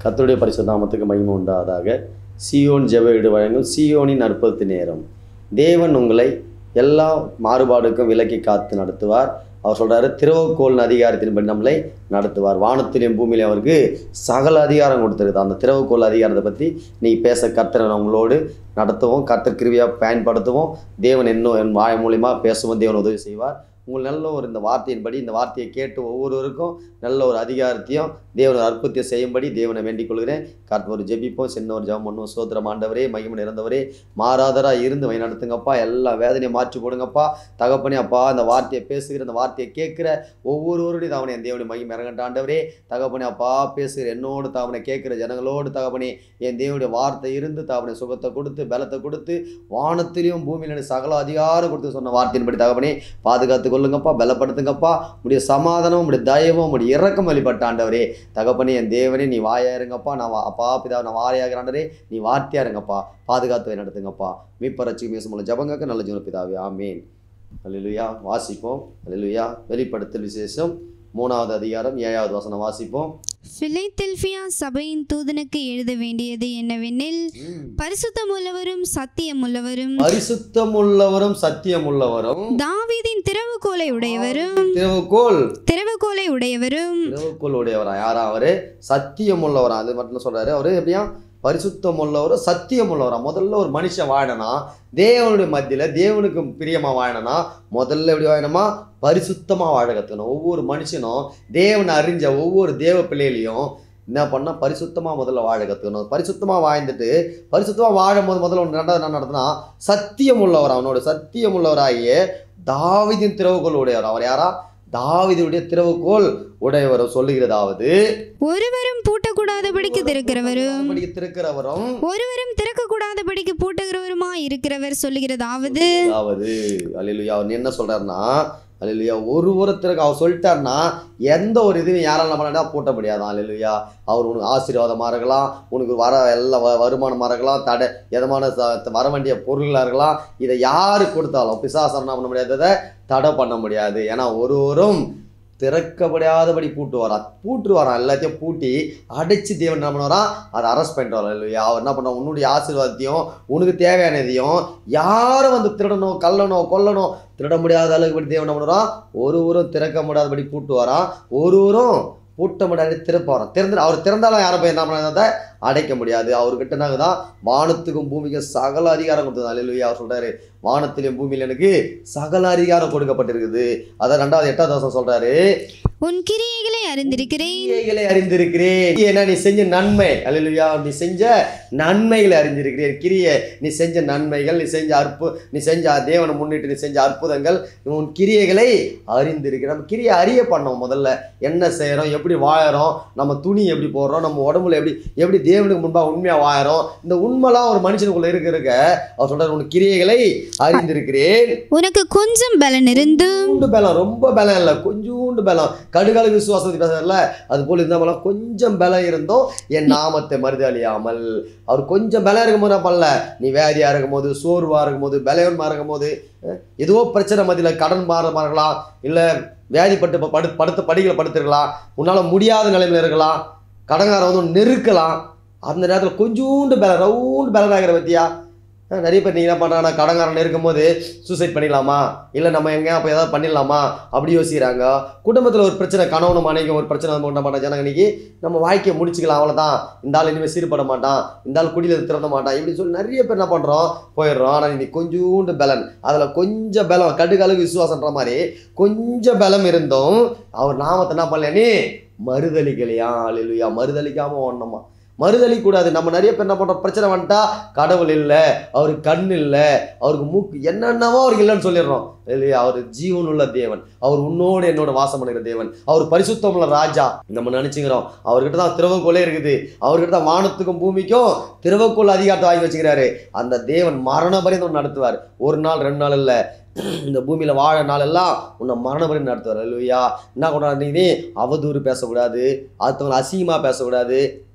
கர்த்தருடைய பரிசு நாமத்துக்கு மகிமை உண்டாதாக சியோன் ஜெப வீடு வழங்கும் சியோனின் அற்புதத்து நேரம் தேவன் உங்களை எல்லா மாறுபாடுக்கும் விலக்கி காத்து நடத்துவார் அவர் சொல்றாரு திரவக்கோள் அதிகாரத்தின்படி நம்மளை நடத்துவார் வானத்திலையும் பூமியிலையும் அவருக்கு சகல அதிகாரம் கொடுத்துருக்குது அந்த திரவக்கோள் அதிகாரத்தை பற்றி நீ பேச கர்த்தரை உங்களோடு நடத்துவோம் கர்த்தர் கிருவியாக பயன்படுத்துவோம் தேவன் இன்னும் என் வாய் மூலியமா பேசுவோம் தேவன் உதவி செய்வார் உங்கள் நல்ல ஒரு இந்த வார்த்தையின்படி இந்த வார்த்தையை கேட்டு ஒவ்வொருவருக்கும் நல்ல ஒரு அதிகாரத்தையும் தேவன் ஒரு அற்புதத்தை செய்யும்படி தேவனை வேண்டிக் கொள்கிறேன் கர்த்தர் ஒரு ஜெபிப்போம் சின்ன ஒரு ஜெபம் பண்ணுவோம் சோத்திரம் ஆண்டவரே மகிமை நிறைந்தவரே மாறாதரா இருந்து வழி நடத்துங்கப்பா எல்லா வேதனையும் மாற்றி போடுங்கப்பா தகப்பனே அப்பா அந்த வார்த்தையை பேசுகிற அந்த வார்த்தையை கேட்கிற ஒவ்வொருவருடைய தாவனை என் தேவனுடைய மகிமை இறங்கட்ட ஆண்டவரே தகப்பனே அப்பா பேசுகிற என்னோடு தாவனை கேட்கிற ஜனங்களோடு தகப்பனே என் தேவனுடைய வார்த்தை இருந்து தாவனை சுகத்தை கொடுத்து பலத்தை கொடுத்து வானத்திலையும் பூமியிலும் சகல அதிகாரம் கொடுத்து சொன்ன வார்த்தையின்படி தகப்பனே பாதுகாத்து கொள்ளுங்கப்பா பலப்படுத்துங்கப்பா உடைய சமாதானம் உடைய தயவும் உடைய இறக்கம் வழிபட்ட ஆண்டவரே தகப்பனே என் தேவனே நீ வாயா இருங்கப்பா நான் வா- அப்பா பிதா நான் வாரையாக ஆண்டவரே நீ வார்த்தையா இருங்கப்பா பாதுகாத்து நடத்துங்கப்பா மீப்பரட்சி மேசமுள்ள ஜபங்கக்க நல்ல ஜீவன பிதாவே ஆமேன் அல்லேலூயா வாசிப்போம் அல்லேலூயா வெளிப்படுத்தல் விசேஷம் மூணாவது அதிகாரம் ஏழாவது வசனம் வாசிப்போம் பிலைத்தெல்பியா சபையின் தூதனுக்கு எழுத வேண்டியது என்னவெனில் பரிசுத்தமுள்ளவரும் சத்தியமுள்ளவரும் பரிசுத்தம் உள்ளவரும் சத்தியம் உள்ளவரும் தாவீதின் திறவுகோலை உடையவரும் திருவுக்கோள் திறவுகோலை உடையவரும் திருவுக்கோள் உடையவரா யாரா அவரு சத்தியம் உள்ளவரா அது மட்டும் சொல்றாரு அவரு எப்படியா பரிசுத்தம் உள்ளவரும் சத்தியம் உள்ளவரா முதல்ல ஒரு மனுஷன் வாழனா தேவனுடைய மத்தியில தேவனுக்கு பிரியமா வாழனா முதல்ல எப்படி வாழணுமா பரிசுத்தமா வாழ கத்துக்கணும் ஒவ்வொரு மனுஷனும் தேவனை அறிஞ்ச ஒவ்வொரு தேவ பிள்ளைகளையும் என்ன பண்ணா பரிசுத்தமா முதல்ல வாழ கத்துக்கணும் பரிசுத்தமா வாழ்ந்துட்டு பரிசுத்தமா வாழும் போது முதல்ல ஒன்று ரெண்டாவது என்ன நடத்தினா சத்தியம் உள்ளவர் அவனோட சத்தியம் உள்ளவராகிய தாவிதின் திறவுகோல் உடையவர் அவர் யாரா தாவிதுடைய திறவுகோல் உடையவர் சொல்லுகிறதாவது ஒருவரும் பூட்டக்கூடாதபடிக்கு திறக்கிறவரும் திருக்கிறவரும் ஒருவரும் திறக்கக்கூடாதபடிக்கு பூட்டுகிறவருமா இருக்கிறவர் சொல்லுகிறதாவது அதாவது அலிலுயா அவர் என்ன சொல்றாருன்னா அலிலுயா ஒரு ஒருத்தருக்கு அவர் சொல்லிட்டாருன்னா எந்த ஒரு இதுவும் யாரால பண்ணா பூட்ட முடியாதான் அலிலுயா அவர் உனக்கு ஆசீர்வாதமாக இருக்கலாம் உனக்கு வர எல்லா வ- வருமானமாக இருக்கலாம் தடை எதமான ச- வர வேண்டிய பொருள்களாக இருக்கலாம் இதை யாரு கொடுத்தாலும் பிசாசம் என்ன பண்ண முடியாததை தடை பண்ண முடியாது ஏன்னா ஒருவரும் திறக்கப்படாதபடி பூட்டு வரான் பூட்டு வரான் எல்லாத்தையும் பூட்டி அடைச்சு தேவன் என்ன பண்ணுவாராம் அதை அரெஸ்ட் பண்ணிட்டு வரான் இல்லையா அவர் என்ன பண்ணுவான் உன்னுடைய ஆசீர்வாதத்தையும் உனக்கு தேவையானதையும் யாரும் வந்து திருடணும் கல்லணும் கொல்லணும் திருட முடியாத அளவுக்கு படி தேவன் என்ன பண்ணுறான் ஒரு ஊரும் திறக்க முடியாதபடி பூட்டு வரான் ஒரு ஊரும் பூட்ட முடியாது திறப்ப வரான் திறந்து அவர் திறந்தாலும் யாரை போய் என்ன பண்ணாத அடைக்க முடியாது அவர்கிட்ட நாங்கள் தான் வானத்துக்கும் பூமிக்கும் சகல அதிகாரம் கொடுத்தது அல்லையா அவர் சொல்றாரு வானத்திலும் பூமியிலும் எனக்கு சகல அதிகாரம் கொடுக்கப்பட்டிருக்குது அதான் ரெண்டாவது எட்டாவது வருஷம் சொல்றாரு உன் கிரியைகளை அறிந்திருக்கிறேன் கிரியைகளை அறிந்திருக்கிறேன் ஏன்னா நீ செஞ்ச நன்மை அல்லா நீ செஞ்ச நன்மைகளை அறிந்திருக்கிறேன் கிரியை நீ செஞ்ச நன்மைகள் நீ செஞ்ச அற்பு நீ செஞ்ச தேவனை முன்னிட்டு நீ செஞ்ச அற்புதங்கள் உன் கிரியைகளை அறிந்திருக்கிறேன் நம்ம கிரியை அறிய பண்ணோம் முதல்ல என்ன செய்கிறோம் எப்படி வாழறோம் நம்ம துணி எப்படி போடுறோம் நம்ம உடம்புல எப்படி எப்படி தேவனுக்கு முன்பாக உண்மையாக வாழறோம் இந்த உண்மைலாம் ஒரு மனுஷனுக்குள்ள இருக்க இருக்க அவர் சொல்றாரு உன் கிரியைகளை அறிந்திருக்கிறேன் உனக்கு கொஞ்சம் பலன் இருந்தும் கொஞ்சூண்டு பலம் ரொம்ப பலம் இல்லை கொஞ்சூண்டு பலம் கடுகால விசுவாசத்தை பேசுறதுல அது போல இருந்த பலம் கொஞ்சம் பலம் இருந்தும் என் நாமத்தை மறுதளியாமல் அவர் கொஞ்சம் பலம் இருக்கும்போது என்ன பண்ணல நீ வேதியா இருக்கும்போது சோர்வா இருக்கும்போது பலவன்மா இருக்கும்போது அஹ், ஏதோ பிரச்சனை மத்தியில் கடன் மாறமா இருக்கலாம் இல்லை வியாதிப்பட்டு இப்ப படு படுத்த படிகளை படுத்திருக்கலாம் உன்னால முடியாத நிலைமையில இருக்கலாம் கடங்காரன் வந்து உன்னை நெருக்கலாம் அந்த நேரத்தில் கொஞ்சூண்டு பலம் ரவுண்டு பலன் ஆகிற பத்தியா அஹ் நிறைய பேர் நீங்கள் என்ன பண்ணுறாங்கன்னா கடங்காரன் இருக்கும்போது சூசைட் பண்ணிடலாமா இல்லை நம்ம எங்கேயா போய் ஏதாவது பண்ணிடலாமா அப்படி யோசிக்கிறாங்க குடும்பத்தில் ஒரு பிரச்சனை கணவனும் மனைவிக்கும் ஒரு பிரச்சனை வந்து பண்ண மாட்டாங்க ஜனங்க இன்னைக்கு நம்ம வாழ்க்கையை முடிச்சுக்கலாம் அவ்வளோதான் இந்த ஆள் இனிமேல் சீர்பட மாட்டான் இந்த ஆள் குடியில் திறந்த மாட்டான் இப்படி சொல்லி நிறைய பேர் என்ன பண்ணுறோம் போயிடுறோம் ஆனால் இன்னைக்கு கொஞ்சூண்டு பலன் அதில் கொஞ்சம் பலம் கடுகளவு விசுவாசன்ற மாதிரி கொஞ்சம் பலம் இருந்தும் அவர் நாமத்தை என்ன பண்ணல நீ மறுதளிக்கலையா அழிலுயா மறுதளிக்காமல் ஓடணுமா மறுதளி கூடாது நம்ம நிறைய பேர் என்ன பண்ணுறோம் பிரச்சனை வந்துட்டா கடவுள் இல்லை அவருக்கு கண் இல்லை அவருக்கு மூக்கு என்னென்னவோ அவருக்கு இல்லைன்னு சொல்லிடுறோம் இல்லையா அவர் ஜீவன் உள்ள தேவன் அவர் உன்னோடு என்னோட வாசம் பண்ணுகிற தேவன் அவர் பரிசுத்தம் உள்ள ராஜா நம்ம நினச்சிக்கிறோம் அவர்கிட்ட தான் திரவக்கோலே இருக்குது அவர்கிட்ட தான் வானத்துக்கும் பூமிக்கும் திரவக்கோல் அதிகாரத்தை வாங்கி வச்சுக்கிறாரு அந்த தேவன் மரண பரிந்து நடத்துவார் ஒரு நாள் ரெண்டு நாள் இல்லை இந்த பூமியில் வாழ நாளெல்லாம் உன்னை மரண பரிந்து நடத்துவார் இல்லையா என்ன கொண்டாடு நீ அவதூறு பேசக்கூடாது அடுத்தவங்களை அசிங்கமாக பேசக்கூடாது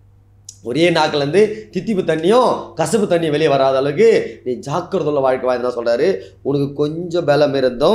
ஒரே நாக்கிலேருந்து தித்திப்பு தண்ணியும் கசப்பு தண்ணியும் வெளியே வராத அளவுக்கு நீ ஜாக்கிரதையுள்ள வாழ்க்கை வாழ்ந்தா சொல்றாரு உனக்கு கொஞ்சம் பலம் இருந்தும் என்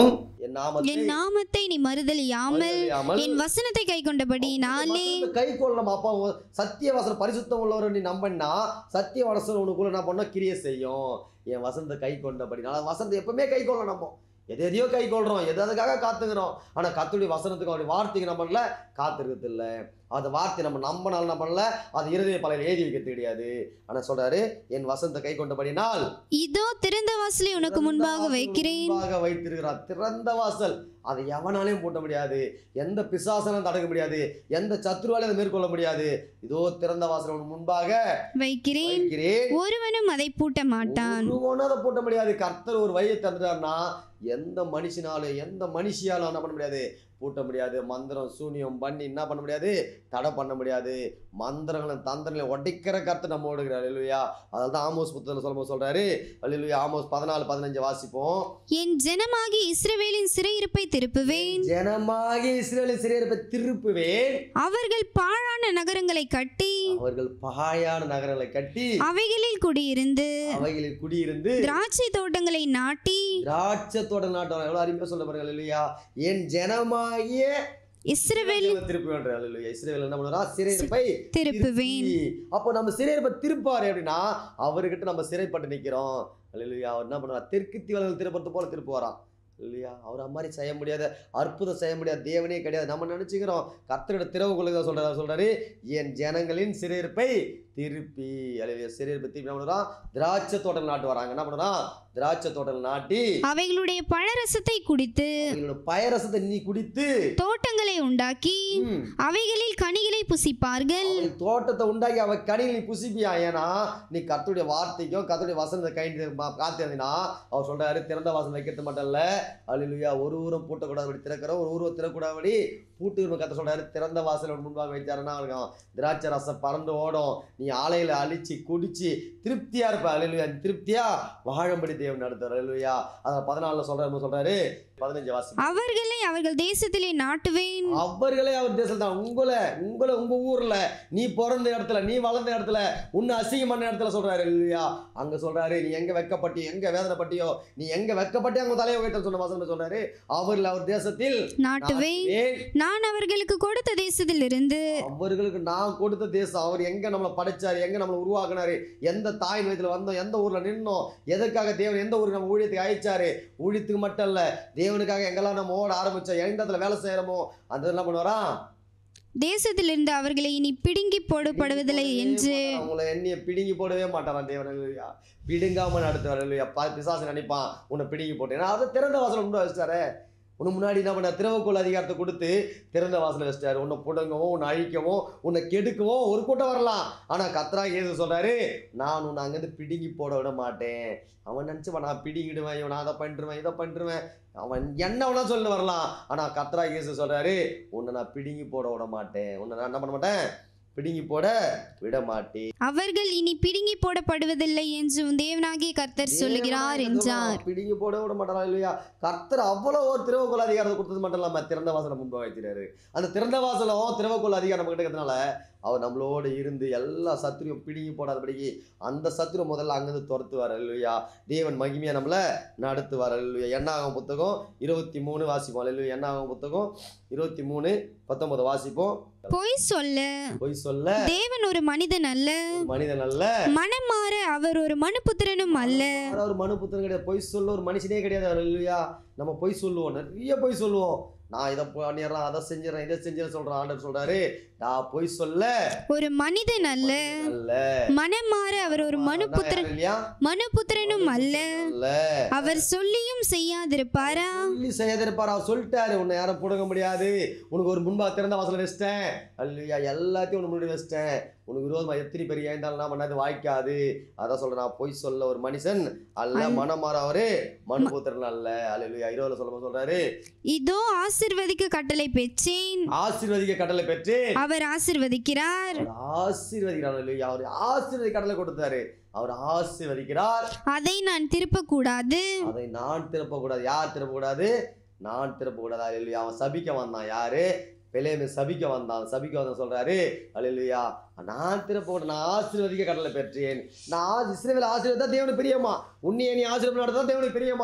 என் நாமத்தை என் நாமத்தை நீ மறுதலியாமல் மறுதலியாமல் என் வசனத்தை கை கொண்டபடினாலே கை கொள்ளணும் அப்பா உன் சத்திய வசனம் பரிசுத்தம் உள்ளவர் நீ நம்பினா சத்திய வசனம் உனக்குள்ள என்ன பண்ண கிரியை செய்யும் என் வசனத்தை கை கொண்டபடினால வசனத்தை எப்பவுமே கை கொள்ளணும் நம்ம எது எதையோ கை கொள்றோம் எது அதுக்காக காத்துக்கிறோம் ஆனா கத்துடைய வசனத்துக்கு அவருடைய வார்த்தைக்கு நம்ம பண்ணல காத்திருக்கிறது இல்ல அந்த வார்த்தை நம்ம நம்பினாலும் நம்ம பண்ணல அது இருதய பலையில எழுதி வைக்கிறது கிடையாது ஆனா சொல்றாரு என் வசனத்தை கை கொண்டபடினால் இதோ திறந்த வாசலை உனக்கு முன்பாக வைக்கிறேன் முன்பாக வைத்திருக்கிறார் திறந்த வாசல் அதை எவனாலையும் பூட்ட முடியாது எந்த பிசாசனும் தடுக்க முடியாது எந்த சத்ருவாலையும் அதை மேற்கொள்ள முடியாது இதோ திறந்த வாசல் உன் முன்பாக வைக்கிறேன் வைக்கிறேன் ஒருவனும் அதை பூட்ட மாட்டான் ஒருவனும் அதை பூட்ட முடியாது கர்த்தர் ஒரு வழியை தந்துட்டார்னா எந்த மனுஷனாலும் எந்த மனுஷியாலும் என்ன பண்ண முடியாது பூட்ட முடியாது மந்திரம் சூனியம் பண்ணி என்ன பண்ண முடியாது தடை பண்ண முடியாது மந்திரங்களும் தந்திரங்களையும் உடைக்கிற கருத்து நம்ம ஓடுகிறார் இல்லையா அதனால தான் ஆமோஸ் புத்தகத்தில் சொல்லும்போது சொல்றாரு அல்லையா ஆமோஸ் பதினாலு பதினஞ்சு வாசிப்போம் என் ஜனமாகி இஸ்ரவேலின் சிறையிருப்பை திருப்புவேன் ஜனமாகி இஸ்ரேலின் சிறையிருப்பை திருப்புவேன் அவர்கள் பாழான நகரங்களை கட்டி அவர்கள் பாயான நகரங்களை கட்டி அவைகளில் குடியிருந்து அவைகளில் குடியிருந்து திராட்சை தோட்டங்களை நாட்டி திராட்சத்தோட நாட்டம் எவ்வளவு அருமையா சொல்ல பாருங்க இல்லையா என் ஜனமாகிய இஸ்ரவேல் திருப்பி வேண்டாம் இல்லையா இஸ்ரேல் என்ன பண்ணுறா சிறையிருப்பை திருப்புவேன் திருப்பி. அப்போ நம்ம சிறையிருப்பை திருப்பாரு அப்படின்னா அவர்கிட்ட நம்ம சிறைப்பட்டு நிக்கிறோம் இல்லையா அவர் என்ன பண்ணுறா தெற்கு தீவர்கள் திருப்பத்து போல திருப்புவாராம் இல்லையா அவர் மாதிரி செய்ய முடியாத அற்புதம் செய்ய முடியாத தேவனே கிடையாது நம்ம நினைச்சுக்கிறோம் கர்த்தரோட திறவுகளுக்கு தான் சொல்றாரு சொல்றாரு என் ஜனங்களின் சிறையிருப்பை திருப்பி அல்லையா சிறையிருப்பை திருப்பி என்ன பண்ணுறான் திராட்சை தோட்டம் நாட்டு வராங்க என்ன பண்ணுறான் திராட்சை தோட்டம் நாட்டி அவைகளுடைய பழரசத்தை குடித்து அவங்களோட பயரசத்தை நீ குடித்து தோட்டங்களை உண்டாக்கி ம், அவைகளில் கனிகளை புசிப்பார்கள் அவள் தோட்டத்தை உண்டாக்கி அவ கனியில் நீ புசிப்பியா ஏன்னா நீ கர்த்தருடைய வார்த்தைக்கும் கர்த்தருடைய வசனத்தை கை காத்திருந்தீங்கன்னா அவர் சொல்றாரு திறந்த வாசல் வைக்கிறது மட்டும் இல்ல அல்லா ஒரு ஊரம் பூட்டக்கூடாதபடி திறக்கிறோம் ஒரு ஊரம் திறக்கூடாதபடி பூட்டு உரிமை கத்த சொல்றாரு திறந்த வாசல் முன்பாக வைச்சாருன்னா இருக்கும் திராட்சை ரசம் பறந்து ஓடும் நீ ஆலையில அழிச்சு குடிச்சு திருப்தியா இருப்ப அலுவயா திருப்தியா வாழும்படி தேவன் நடத்துவார் அலுவயா அதில் பதினாலுல சொல்றாரு சொல்றாரு பதினஞ்சு வாசல் அவர்களை அவர்கள் தேசத்திலே நாட்டுவேன் அவர்களே அவர் தேசம் தான் உங்களை உங்களை உங்க ஊர்ல நீ பிறந்த இடத்துல நீ வளர்ந்த இடத்துல உன்னை அசிங்கம் பண்ண இடத்துல சொல்றாரு இல்லையா அங்க சொல்றாரு நீ எங்க வெக்கப்பட்டியோ எங்க வேதனைப்பட்டியோ நீ எங்க வெக்கப்பட்டி அங்க தலையை உயர்த்த சொன்ன வசனம் சொல்றாரு அவர்கள் அவர் தேசத்தில் நாட்டுவேன் நாட்டுவேன். நான் அவர்களுக்கு கொடுத்த தேசத்தில் இருந்து அவர்களுக்கு நான் கொடுத்த தேசம் அவர் எங்க நம்மளை படைச்சாரு எங்க நம்மளை உருவாக்குனாரு எந்த தாய் வயதுல வந்தோம் எந்த ஊர்ல நின்னோம் எதற்காக தேவன் எந்த ஊருக்கு நம்ம ஊழியத்துக்கு அழைச்சாரு ஊழியத்துக்கு மட்டும் இல்ல தேவனுக்காக எங்கெல்லாம் நம்ம ஓட ஆரம்பிச்சோம் எந்த இடத்துல வேலை செய்யறோமோ அந்த என்ன பண்ணுவாராம் தேசத்திலிருந்து அவர்களை இனி பிடுங்கி போடப்படுவதில்லை என்று அவங்கள எண்ணிய பிடுங்கி போடவே மாட்டான் தேவன் இல்லையா பிடுங்காம நடத்துவார் இல்லையா பிசாசு நினைப்பான் உன்னை பிடுங்கி போட்டு ஏன்னா அதை திறந்த வாசல் உண்டு வச்சிட்டாரு உனக்கு முன்னாடி என்ன பண்ண திறவுக்குள் அதிகாரத்தை கொடுத்து திறந்த வாசலை வச்சிட்டாரு உன்னை புடங்கவும் உன்னை அழிக்கவும் உன்னை கெடுக்கவும் ஒரு கூட்டம் வரலாம் ஆனா கத்ரா ஏது சொல்றாரு நான் உன்னை அங்கேருந்து பிடுங்கி போட விட மாட்டேன் அவன் நினச்சிப்பான் நான் பிடிங்கிடுவேன் இவன் நான் அதை பண்ணிடுவேன் இதை பண்ணிடுவேன் அவன் என்ன வேணா சொல்லி வரலாம் ஆனா கத்ரா இயேசு சொல்றாரு உன்னை நான் பிடுங்கி போட விட மாட்டேன் உன்னை நான் என்ன பண்ண மாட்டேன் பிடுங்கி போட விட மாட்டேன் அவர்கள் இனி பிடுங்கி போடப்படுவதில்லை என்று உன் தேவனாகிய கர்த்தர் சொல்லுகிறார் என்றார் பிடிங்கி போட விட மாட்டாரா இல்லையா கர்த்தர் அவ்வளோ ஒரு திறவுகோல் அதிகாரத்தை கொடுத்தது மட்டும் இல்லாம திறந்த வாசலை முன்பாக வைக்கிறாரு அந்த திறந்த வாசலும் திறவுகோல் அதிகாரம் நம்ம கிட்ட இருக்கிறதுனால அவர் நம்மளோட இருந்து எல்லா சத்துரியும் பிடுங்கி போடாதபடிக்கு அந்த சத்துரு முதல்ல அங்கிருந்து துரத்துவார் இல்லையா தேவன் மகிமையா நம்மள நடத்துவார் இல்லையா எண்ணாகம் புத்தகம் இருபத்தி மூணு வாசிப்போம் இல்லையா எண்ணாகம் புத்தகம் இருபத்தி மூணு பத்தொன்பது வாசிப்போம் பொய் சொல்ல பொய் சொல்ல தேவன் ஒரு மனிதன் அல்ல மனிதன் அல்ல மனம் மாற அவர் ஒரு மனுபுத்திரனும் அல்ல ஆனா ஒரு மனு புத்தகம் கிடையாது பொய் சொல்ல ஒரு மனுஷனே கிடையாது அவர் இல்லையா நம்ம பொய் சொல்லுவோம் நிறைய பொய் சொல்லுவோம் நான் இதை பண்ணிடுறேன் அதை செஞ்சிடறேன் இதை செஞ்சிடறேன் சொல்றேன் ஆண்டர் சொல்றாரு நான் பொய் சொல்ல ஒரு மனிதன் அல்ல அல்ல மனம் மாற அவர் ஒரு மனுபுத்திரன் நான் இல்லையா மனுபுத்திரனும் அல்ல அல்ல அவர் சொல்லியும் செய்யாதிருப்பாரா சொல்லி செய்யாதிருப்பார் அவர் சொல்லிட்டாரு உன்னை யாரும் புடுங்க முடியாது உனக்கு ஒரு முன்பா திறந்த வாசல வச்சிட்டேன் அல்லையா எல்லாத்தையும் உனக்கு முன்னாடி வச்சிட்டேன் உனக்கு விரோதமா எத்தனை பெரிய ஏந்தாலும் நான் பண்ணாது வாய்க்காது அதான் சொல்றேன் நான் பொய் சொல்ல ஒரு மனுஷன் அல்ல மனம் மாற அவரு மனுபுத்திரன் அல்ல அல்லையா இருபதுல சொல்லும்போது சொல்றாரு இதோ ஆசிர்வதிக்க கட்டளை பெற்றேன் ஆசீர்வதிக்க கடலை பெற்று அவர் ஆசிர்வதிக்கிறார் அவர் ஆசீர்வதிக்கிறார் இல்லையா அவர் ஆசீர்வதி கடலை கொடுத்தாரு அவர் ஆசீர்வதிக்கிறார் அதை நான் திருப்பக்கூடாது அதை நான் திருப்பக்கூடாது யார் திருப்பக்கூடாது நான் திருப்பக்கூடாது இல்லையா அவன் சபிக்க வந்தான் யாரு பெலேமே சபிக்க வந்தான் சபிக்க வந்தான் சொல்றாரு அல்லையா நான் திருப்பக்கூடாது நான் ஆசீர்வதிக்க கடலை பெற்றேன் நான் இஸ்ரேவேல் ஆசீர்வதா தேவனுக்கு பிரியமா உன்னைய நீ ஆசீர்வாதம் நடத்தா தேவனுக்கு பிரியமா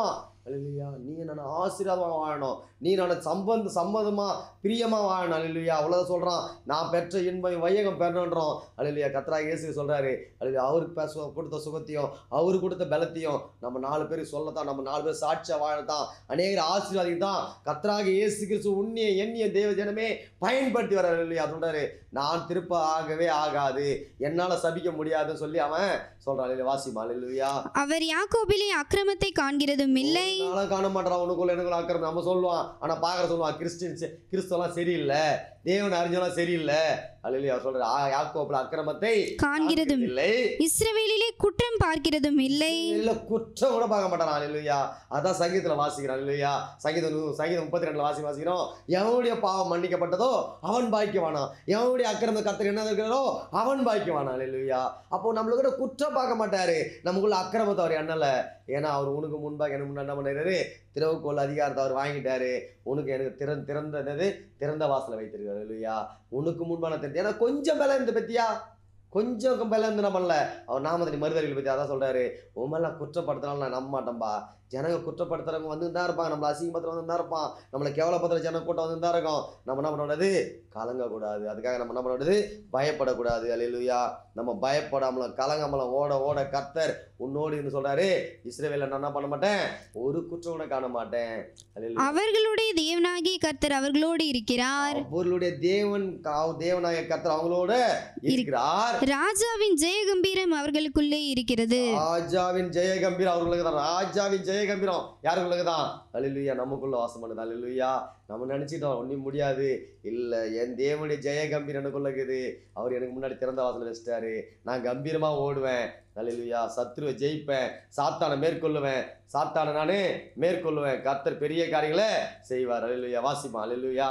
அல்லையா நீ நான் ஆசீர்வாதமாக வாழணும் நீ நான் சம்பந்த சம்மதமாக பிரியமாக வாழணும் அல்லையா அவ்வளோ சொல்கிறான் நான் பெற்ற இன்பம் வையகம் பெறணுன்றோம் அல்லையா கத்ரா இயேசு சொல்கிறாரு அல்லையா அவருக்கு பேச கொடுத்த சுகத்தையும் அவரு கொடுத்த பலத்தையும் நம்ம நாலு பேர் சொல்லத்தான் நம்ம நாலு பேர் சாட்சியாக வாழத்தான் அநேகர் ஆசீர்வாதிக்கு தான் கத்ராக இயேசு கிறிஸ்து உன்னிய எண்ணிய தேவ ஜனமே பயன்படுத்தி வர்றாரு இல்லையா சொல்கிறாரு நான் திருப்ப ஆகவே ஆகாது என்னால் சபிக்க முடியாதுன்னு சொல்லி அவன் சொல்கிறான் இல்லையா வாசிமா இல்லையா அவர் யாக்கோபிலே அக்கிரமத்தை காண்கிறதும் இல்லை நானும் காண மாட்டான் உனக்குள்ள எனக்குள்ள அக்கறை நம்ம சொல்லுவான் ஆனா பாக்குற சொல்லுவான் கிறிஸ்டின்ஸ் கிறிஸ்தவெல்லாம் சரியில்லை தேவன் அறிஞ்சவெல்லாம் சரியில்லை அல்லையா சொல்ற யாக்கோப்புல அக்கிரமத்தை காண்கிறதும் இல்லை இஸ்ரவேலிலே குற்றம் பார்க்கிறதும் இல்லை இல்ல குற்றம் கூட பார்க்க மாட்டான் இல்லையா அதான் சங்கீதத்துல வாசிக்கிறான் இல்லையா சங்கீதம் நூ- சங்கீதம் முப்பத்தி ரெண்டுல வாசி வாசிக்கிறோம் எவனுடைய பாவம் மன்னிக்கப்பட்டதோ அவன் பாய்க்குவானா எவனுடைய அக்கிரம கத்தர் என்ன இருக்கிறதோ அவன் பாய்க்குவானா இல்லையா அப்போ நம்மளுக்கு குற்றம் பார்க்க மாட்டாரு நமக்குள்ள அக்கிரமத்தை அவர் எண்ணல ஏன்னா அவர் உனக்கு முன்பாக எனக்கு முன்னாடி என்ன பண்ணாரு திறவுகோல் அதிகாரத்தை அவர் வாங்கிட்டாரு உனக்கு எனக்கு திறன் திறந்தது திறந்த வாசலை வைத்திருக்காரு இல்லையா உனக்கு முன்பான தெரிஞ்சு ஏன்னா கொஞ்சம் பலம் இருந்து பத்தியா கொஞ்சம் பலம் இருந்து நம்மள அவர் நாமத்தை மறுதலிகள் பத்தி அதான் சொல்றாரு உமெல்லாம் குற்றப்படுத்தினாலும் நான் நம்ப மாட்டேன்பா ஜனங்க குற்றப்படுத்துறவங்க வந்து தான் இருப்பாங்க நம்மள அசிங்கப்படுத்துறவங்க வந்து தான் இருப்பான் நம்மளை கேவலப்படுத்துற ஜன கூட்டம் வந்து தான் இருக்கும் நம்ம என்ன பண்ணக்கூடாது கலங்கக்கூடாது அதுக்காக நம்ம என்ன பண்ணக்கூடாது பயப்படக்கூடாது அல்லேலூயா நம்ம பயப்படாமலும் கலங்காமலும் ஓட ஓட கர்த்தர் உன்னோடு சொல்றாரு இஸ்ரேவேல நான் என்ன பண்ண மாட்டேன் ஒரு குற்றம் கூட காண மாட்டேன் அல்லேலூயா அவர்களுடைய தேவனாகிய கர்த்தர் அவர்களோடு இருக்கிறார் அவர்களுடைய தேவன் கா- தேவனாய கர்த்தர் அவங்களோட இருக்கிறார் ராஜாவின் ஜெயகம்பீரம் அவர்களுக்குள்ளே இருக்கிறது ராஜாவின் ஜெயகம்பீரம் அவர்களுக்கு தான் ராஜாவின் ஜெயகம்பீரம் யாருக்குள்ளது தான் அல்லேலூயா நமக்குள்ள வாசம் பண்ணுது அல்லேலூயா நம்ம நினைச்சிட்டோம் ஒன்றும் முடியாது இல்லை என் தேவனுடைய ஜெயகம்பீரம் எனக்குள்ள இருக்குது அவர் எனக்கு முன்னாடி திறந்த வாசல் வச்சிட்டாரு நான் கம்பீரமா ஓடுவேன் அல்லேலூயா சத்ருவை ஜெயிப்பேன் சாத்தானை மேற்கொள்ளுவேன் சாத்தானை நானே மேற்கொள்ளுவேன் கர்த்தர் பெரிய காரியங்களை செய்வார் அல்லேலூயா வாசிப்பான் அல்லேலூயா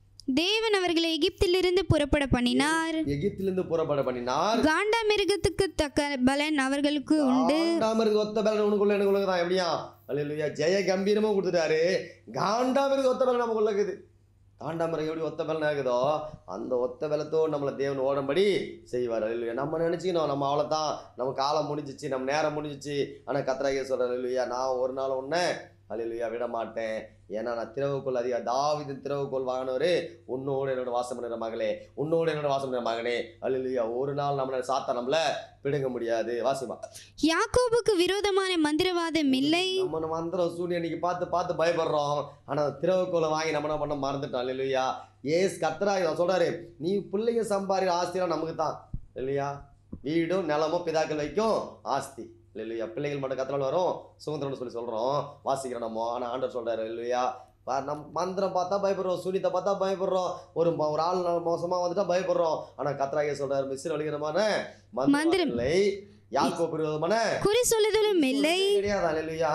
தேவன் அவர்களை எகிப்திலிருந்து புறப்பட பண்ணினார் எகிப்திலிருந்து புறப்பட பண்ணினார் காண்டா மிருகத்துக்கு தக்க பலன் அவர்களுக்கு உண்டு காண்டாமிருக்கு ஒத்த பலன் உனக்குள்ள எனக்குள்ள தான் எப்படியா அல்லையா ஜெய கம்பீரமும் கொடுத்துட்டாரு காண்டாமிருக்கு ஒத்த பலன் நமக்குள்ள இருக்குது காண்டாமிருக்கு எப்படி ஒத்த பலன் ஆகுதோ அந்த ஒத்த பலத்தோடு நம்மளை தேவன் ஓடும்படி செய்வார் அல்லையா நம்ம நினச்சிக்கணும் நம்ம அவ்வளோதான் நம்ம காலம் முடிஞ்சிச்சு நம்ம நேரம் முடிஞ்சிச்சு ஆனால் கத்ராகிய சொல்கிறார் இல்லையா நான் ஒரு நாள் ஒன்று அல்லையா விட மாட்டேன் ஏன்னா நான் திறவுகோல் அதிக தாவிதின் திறவுகோல் வாங்கினவரு உன்னோடு என்னோட வாசம் பண்ணுற மகளே உன்னோடு என்னோட வாசம் பண்ணுற மகனே அல்லையா ஒரு நாள் நம்மளை சாத்தா நம்மள பிடுங்க முடியாது வாசிமா யாக்கோபுக்கு விரோதமான மந்திரவாதம் இல்லை நம்ம நம்ம மந்திரம் சூரியன் இன்னைக்கு பார்த்து பார்த்து பயப்படுறோம் ஆனால் திறவுக்கோலை வாங்கி நம்ம என்ன பண்ண மறந்துட்டோம் இல்லையா ஏஸ் கத்ரா இதை சொல்றாரு நீ பிள்ளைங்க சம்பாதி ஆஸ்திலாம் நமக்கு தான் இல்லையா வீடும் நிலமும் பிதாக்கள் வைக்கும் ஆஸ்தி இல்லையா பிள்ளைகள் மட்டும் கத்திரால் வரும் சுதந்திரம்னு சொல்லி சொல்கிறோம் வாசிக்கிறோம் நம்ம ஆனால் ஆண்டவர் சொல்றாரு இல்லையா பா- நம் மந்திரம் பார்த்தா பயப்படுறோம் சூரியத்தை பார்த்தா பயப்படுறோம் ஒரு ம- ஒரு ஆள் மோசமாக வந்துட்டா பயப்படுறோம் ஆனால் கத்ராகிய சொல்றாரு மிஸ்ர வழிகிறமான மந்திரம். மந்திரம் இல்லை யாக்கோ விரோதமான குறி சொல்லுதலும் இல்லை கிடையாது இல்லையா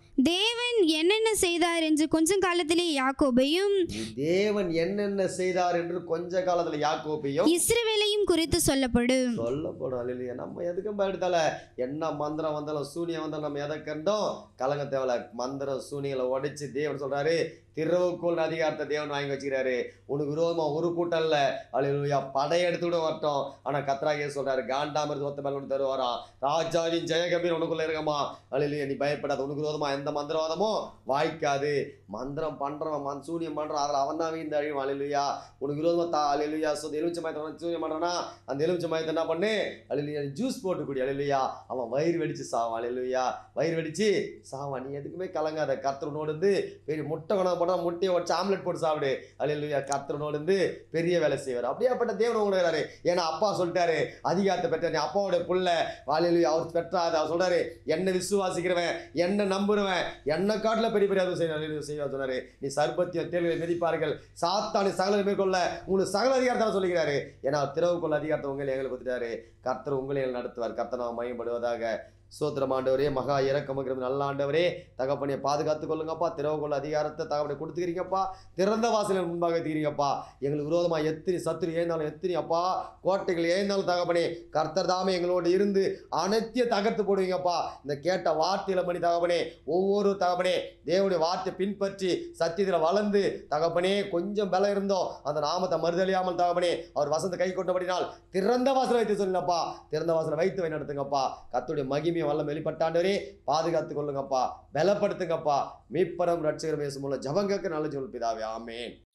தேவன் என்னென்ன செய்தார் என்று கொஞ்சம் காலத்திலே யாக்கோபையும் தேவன் என்னென்ன செய்தார் என்று கொஞ்ச காலத்துல யாக்கோப்பையும் இஸ்ரவேலையும் குறித்து சொல்லப்படும் சொல்லப்படும் இல்லையா நம்ம எதுக்கும் பயப்படுத்தால என்ன மந்திரம் வந்தாலும் சூனியம் வந்தாலும் நம்ம எதை கண்டோம் கலங்க தேவையில்ல மந்திரம் சூனியங்களை உடைச்சு தேவன் சொல்றாரு திருவுக்குள் அதிகாரத்தை தேவன் வாங்கி வச்சுக்கிறாரு உனக்கு விரோதமா ஒரு கூட்டம் இல்ல அழியா படையெடுத்து கூட வரட்டும் ஆனா கத்ராகிய சொல்றாரு காண்டாமிருது ஒத்த மேல ஒன்று தருவாராம் ராஜாவின் ஜெயகம்பீர் உனக்குள்ள இருக்கமா அழியா நீ பயப்படாத உனக்கு விரோதமா எந்த மந்திரவாதமும் வாய்க்காது மந்திரம் பண்றவன் மந் சூனியம் பண்றான் அதில் அவன் தான் வீழ்ந்து அழிவான் அழிலுயா உனக்கு விரோதமா தா அழிலுயா சொந்த எலுமிச்சை மயத்தை சூனியம் பண்றானா அந்த எலுமிச்சை மயத்தை என்ன பண்ணு அழிலுயா ஜூஸ் போட்டு குடி அழிலுயா அவன் வயிறு வெடிச்சு சாவான் அழிலுயா வயிறு வெடிச்சு சாவான் நீ எதுக்குமே கலங்காத கர்த்தரனோடு இருந்து பெரிய முட்டை கொண்டாந்து போட்டா முட்டையை வச்சு ஆம்லெட் போட்டு சாப்பிடு அழிலுயா கர்த்தரனோடு இருந்து பெரிய வேலை செய்வார் அப்படியாப்பட்ட தேவன் உங்களுக்காரு ஏன்னா அப்பா சொல்லிட்டாரு அதிகாரத்தை பெற்ற நீ அப்பாவோட புள்ள அழிலுயா அவர் பெற்றாது அவர் சொல்றாரு என்ன விசுவாசிக்கிறவன் என்ன நம்புறவன் என்ன காட்டுல பெரிய பெரிய அதுவும் செய்ய செய்வார் சொன்னாரு நீ சர்பத்தியம் தேர்வுகளை மிதிப்பார்கள் சாத்தானி சகல மேற்கொள்ள உங்களுக்கு சகல அதிகாரத்தால் சொல்லுகிறாரு ஏன்னா திறவுக்குள்ள அதிகாரத்தை உங்களை எங்களுக்கு கொடுத்துட்டாரு கர்த்தர் உங்களை நடத்துவார் கர்த்தர் நாம் மையப்படுவதாக சோத்திரம் ஆண்டவரே மகா இறக்கமுகிறது நல்ல ஆண்டவரே தகப்பனையை பாதுகாத்து கொள்ளுங்கப்பா திறவுகொள்ள அதிகாரத்தை தகப்பனை கொடுத்துக்கிறீங்கப்பா திறந்த வாசலில் முன்பாக தீரீங்கப்பா எங்களுக்கு விரோதமாக எத்தனை சத்துரு ஏந்தாலும் எத்தனை அப்பா கோட்டைகள் ஏந்தாலும் தகப்பனே கர்த்தர் தாமே எங்களோடு இருந்து அனைத்தையும் தகர்த்து போடுவீங்கப்பா இந்த கேட்ட வார்த்தையில மணி தகப்பனே ஒவ்வொரு தகப்பனே தேவனுடைய வார்த்தை பின்பற்றி சத்தியத்தில் வளர்ந்து தகப்பனே கொஞ்சம் பலம் இருந்தோம் அந்த நாமத்தை மறுதலியாமல் தகப்பனே அவர் வசந்த கை கொண்டபடினால் திறந்த வாசலை வைத்து சொல்லுங்கப்பா திறந்த வாசலை வைத்து வை நடத்துங்கப்பா கத்துடைய மகிமையும் கிருமியை வல்ல வெளிப்பட்டாண்டவரே பாதுகாத்து கொள்ளுங்கப்பா பலப்படுத்துங்கப்பா மீட்பரம் ரட்சகர் பேசும் மூலம் ஜபங்கக்கு நல்ல சொல் பிதாவே ஆமேன்